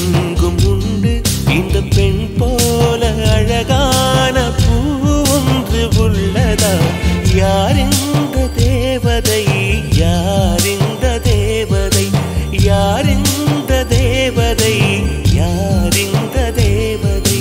உலகெங்கும் உண்டு இந்த பெண் போல அழகான பூ ஒன்று உள்ளதா யார் இந்த தேவதை யார் இந்த தேவதை யார் இந்த தேவதை யார் இந்த தேவதை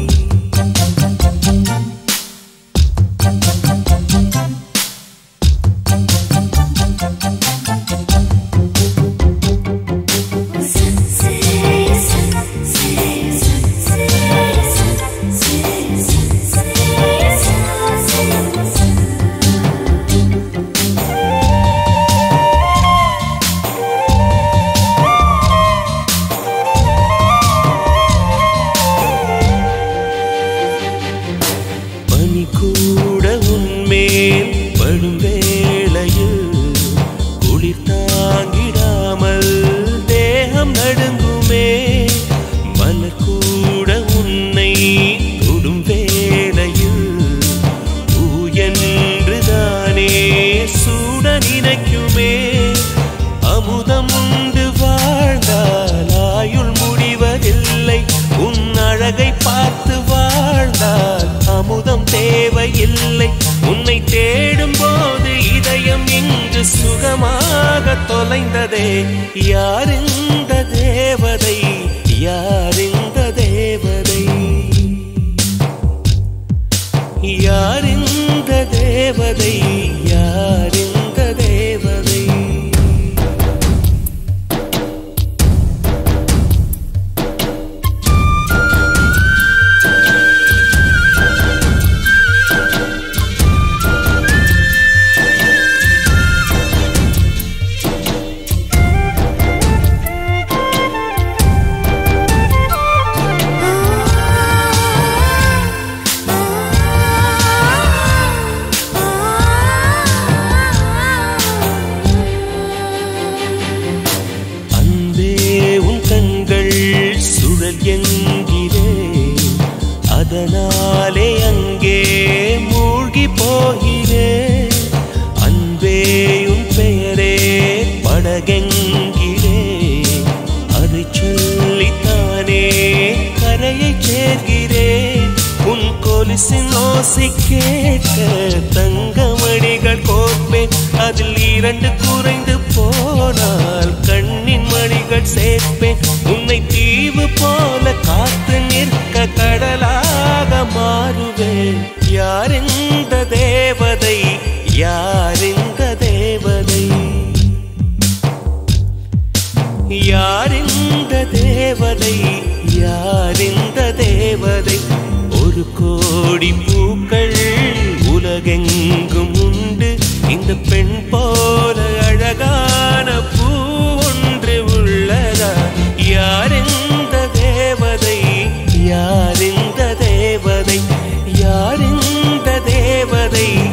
பனி கூட உன்மேல் படும் வேளையில் குளிர் தாங்கிடாமல் தேகம் நடுங்குமே மலர் கூட உன்னை தொடும் வேளையில் பூ என்றுதானே சூட நினைக்குமே அமுதம் உண்டு வாழ்ந்தால் ஆயுள் முடிவதில்லை உன் அழகை பார்த்து வாழ்ந்தால் அமுதம் தேவையில்லை உன்னை தேடும் போது இதயம் இங்கு சுகமாக தொலைந்ததே யார் இந்த தேவதை யார் இந்த தேவதை யார் இந்த தேவதை யார் இந்த தேவதை அன்பே உன் கண்கள் சுழல் என்கிறே அதனாலே அங்கே மூழ்கி போகிறே அன்பே உன் பெயரே படகெங்கிறே அதை சொல்லித்தானே கரையை சேர்கிறேன் உன் கொலுசின் ஓசை கேட்க தங்கமணிகள் கோர்ப்பேன் அதில் இரண்டு குறைந்து போனால் கண்ணின் மணிகள் சேர்ப்பேன் உன்னை தீவு போல காத்து நிற்க கடலாக மாறுவேன் யார் இந்த தேவதை யார் இந்த தேவதை யார் இந்த தேவதை யார் இந்த தேவதை ஒரு கோடி பூக்கள் உலகெங்கும் உண்டு இந்த பெண் போல அழகான பூ ஒன்று உள்ளதா யார் இந்த தேவதை யார் இந்த தேவதை யார் இந்த தேவதை